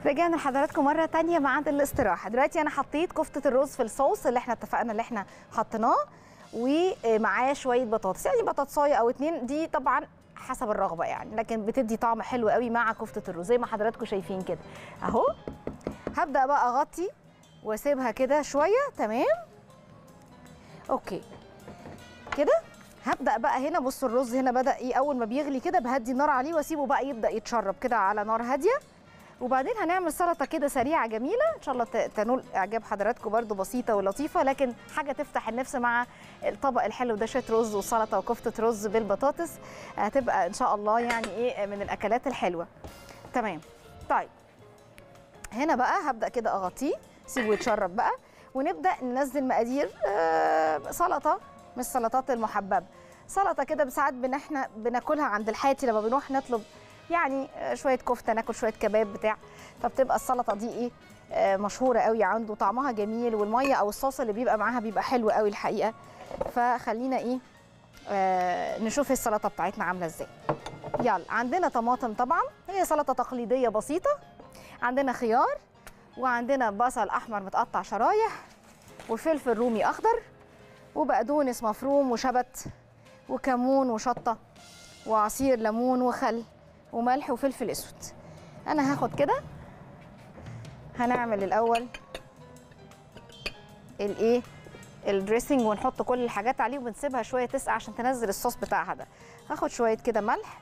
رجعنا لحضراتكم مرة تانية بعد الاستراحة دلوقتي أنا حطيت كفتة الرز في الصوص اللي احنا اتفقنا اللي احنا حطيناه ومعاه شوية بطاطس يعني بطاطساية أو اتنين دي طبعا حسب الرغبة يعني لكن بتدي طعم حلو قوي مع كفتة الرز زي ما حضراتكم شايفين كده أهو هبدأ بقى أغطي واسيبها كده شوية تمام أوكي كده هبدا بقى هنا بصوا الرز هنا بدا ايه اول ما بيغلي كده بهدي النار عليه واسيبه بقى يبدا يتشرب كده على نار هاديه وبعدين هنعمل سلطه كده سريعه جميله ان شاء الله ت- تنول اعجاب حضراتكم برده بسيطه ولطيفه لكن حاجه تفتح النفس مع الطبق الحلو ده شويه رز وسلطه وكفته رز بالبطاطس هتبقى ان شاء الله يعني ايه من الاكلات الحلوه تمام طيب هنا بقى هبدا كده اغطيه سيبه يتشرب بقى ونبدا ننزل مقادير آه سلطه من السلطات المحببه سلطه كده ساعات بن احنا بناكلها عند الحاتي لما بنروح نطلب يعني آه، شويه كفته ناكل شويه كباب بتاع فبتبقى السلطه دي ايه آه، مشهوره قوي عنده طعمها جميل والميه او الصوص اللي بيبقى معاها بيبقى حلو قوي الحقيقه فخلينا ايه آه نشوف السلطه بتاعتنا عامله ازاي يلا عندنا طماطم طبعا هي سلطه تقليديه بسيطه عندنا خيار وعندنا بصل احمر متقطع شرايح وفلفل رومي اخضر وبقدونس مفروم وشبت وكمون وشطه وعصير ليمون وخل وملح وفلفل اسود انا هاخد كده هنعمل الاول الايه الدريسنج ونحط كل الحاجات عليه وبنسيبها شويه تسقع عشان تنزل الصوص بتاعها ده هاخد شويه كده ملح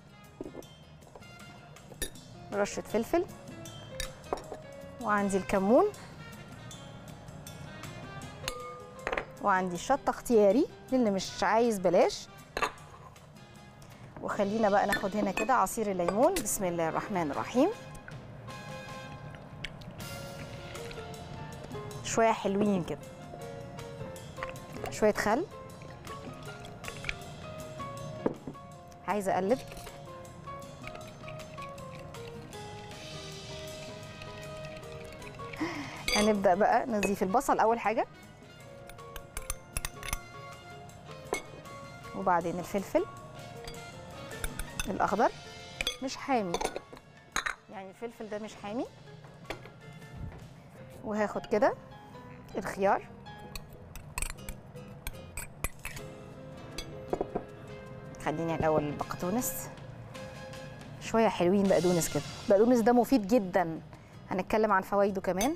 رشه فلفل وعندي الكمون وعندي الشطه اختياري للي مش عايز بلاش وخلينا بقى ناخد هنا كده عصير الليمون بسم الله الرحمن الرحيم شويه حلوين كده شويه خل عايزه اقلب هنبدا بقى نضيف البصل اول حاجه وبعدين الفلفل الاخضر مش حامي يعني الفلفل ده مش حامي وهاخد كده الخيار خليني الاول البقدونس شويه حلوين بقدونس كده بقدونس ده مفيد جدا هنتكلم عن فوائده كمان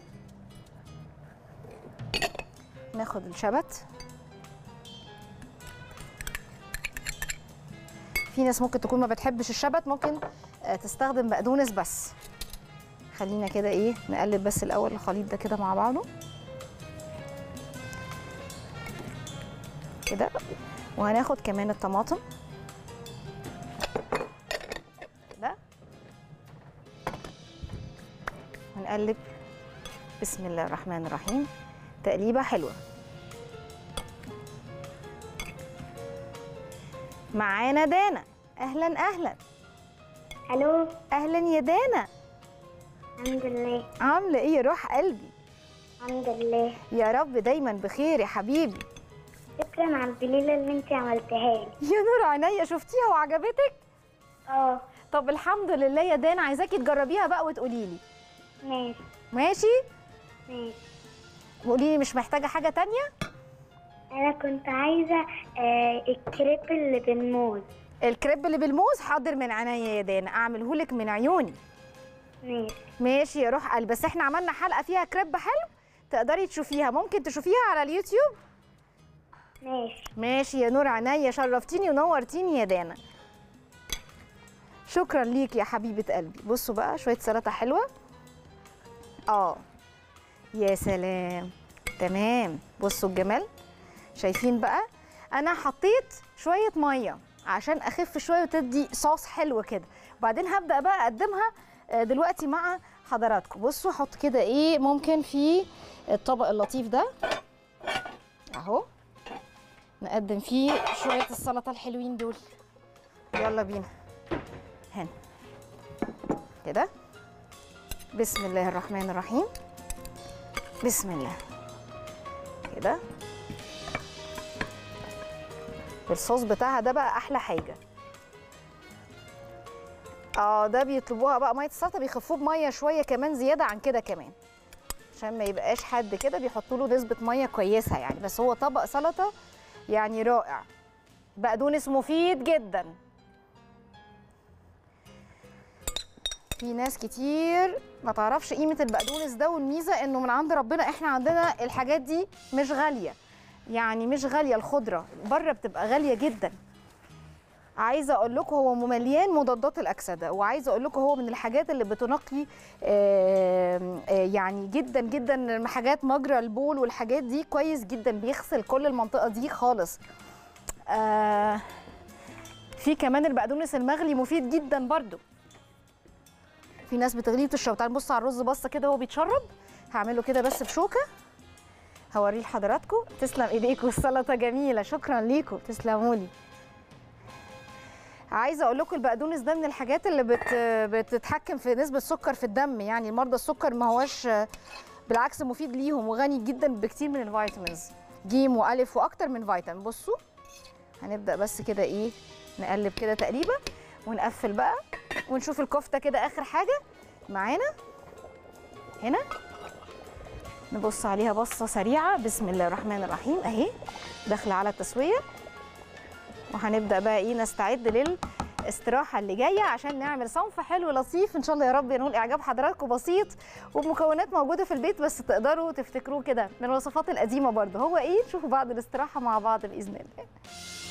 ناخد الشبت في ناس ممكن تكون ما بتحبش الشبت ممكن آه، تستخدم بقدونس بس خلينا كده ايه نقلب بس الاول الخليط ده كده مع بعضه كده وهناخد كمان الطماطم كده ونقلب بسم الله الرحمن الرحيم تقليبه حلوه معانا دانا اهلا اهلا الو اهلا يا دانا الحمد لله عامله ايه يا روح قلبي الحمد لله يا رب دايما بخير يا حبيبي شكرا على البليله اللي انت عملتها لي يا نور عينيا شفتيها وعجبتك اه طب الحمد لله يا دانا عايزاكي تجربيها بقى وتقولي لي ماشي ماشي ماشي قولي لي مش محتاجه حاجه تانية انا كنت عايزه آه الكريب اللي بالموز الكريب اللي بالموز حاضر من عينيا يا دانا اعمله لك من عيوني ماشي ماشي يا روح قلبي بس احنا عملنا حلقه فيها كريب حلو تقدري تشوفيها ممكن تشوفيها على اليوتيوب ماشي ماشي يا نور عينيا شرفتيني ونورتيني يا دانا شكرا ليك يا حبيبه قلبي بصوا بقى شويه سلطه حلوه اه يا سلام تمام بصوا الجمال شايفين بقى انا حطيت شويه ميه عشان اخف شويه وتدي صوص حلو كده وبعدين هبدا بقى اقدمها آه، دلوقتي مع حضراتكم بصوا احط كده ايه ممكن في الطبق اللطيف ده اهو نقدم فيه شويه السلطه الحلوين دول يلا بينا هنا كده بسم الله الرحمن الرحيم بسم الله كده الصوص بتاعها ده بقى احلى حاجه اه ده بيطلبوها بقى ميه السلطه بيخفوه بميه شويه كمان زياده عن كده كمان عشان ما يبقاش حد كده بيحطوا له نسبه ميه كويسه يعني بس هو طبق سلطه يعني رائع بقدونس مفيد جدا في ناس كتير ما تعرفش قيمه البقدونس ده والميزه انه من عند ربنا احنا عندنا الحاجات دي مش غاليه يعني مش غاليه الخضره بره بتبقى غاليه جدا عايزه اقول لكم هو مليان مضادات الاكسده وعايزه اقول لكم هو من الحاجات اللي بتنقي آه، آه، يعني جدا جدا حاجات مجرى البول والحاجات دي كويس جدا بيغسل كل المنطقه دي خالص آه، في كمان البقدونس المغلي مفيد جدا برضو في ناس بتغليه وتشرب تعالوا نبص على الرز بصه كده وهو بيتشرب هعمله كده بس بشوكه هوريه لحضراتكم تسلم ايديكم السلطه جميله شكرا ليكم تسلموا لي عايزه اقول لكم البقدونس ده من الحاجات اللي بت بتتحكم في نسبه السكر في الدم يعني مرضى السكر ما هوش بالعكس مفيد ليهم وغني جدا بكتير من الفيتامينز جيم والف واكتر من فيتامين بصوا هنبدا بس كده ايه نقلب كده تقريبا ونقفل بقى ونشوف الكفته كده اخر حاجه معانا هنا نبص عليها بصه سريعه بسم الله الرحمن الرحيم اهي داخله على التسويه وهنبدا بقى ايه نستعد للاستراحه اللي جايه عشان نعمل صنف حلو لطيف ان شاء الله يا رب ينول اعجاب حضراتكم بسيط وبمكونات موجوده في البيت بس تقدروا تفتكروه كده من الوصفات القديمه برضه هو ايه نشوفوا بعد الاستراحه مع بعض باذن الله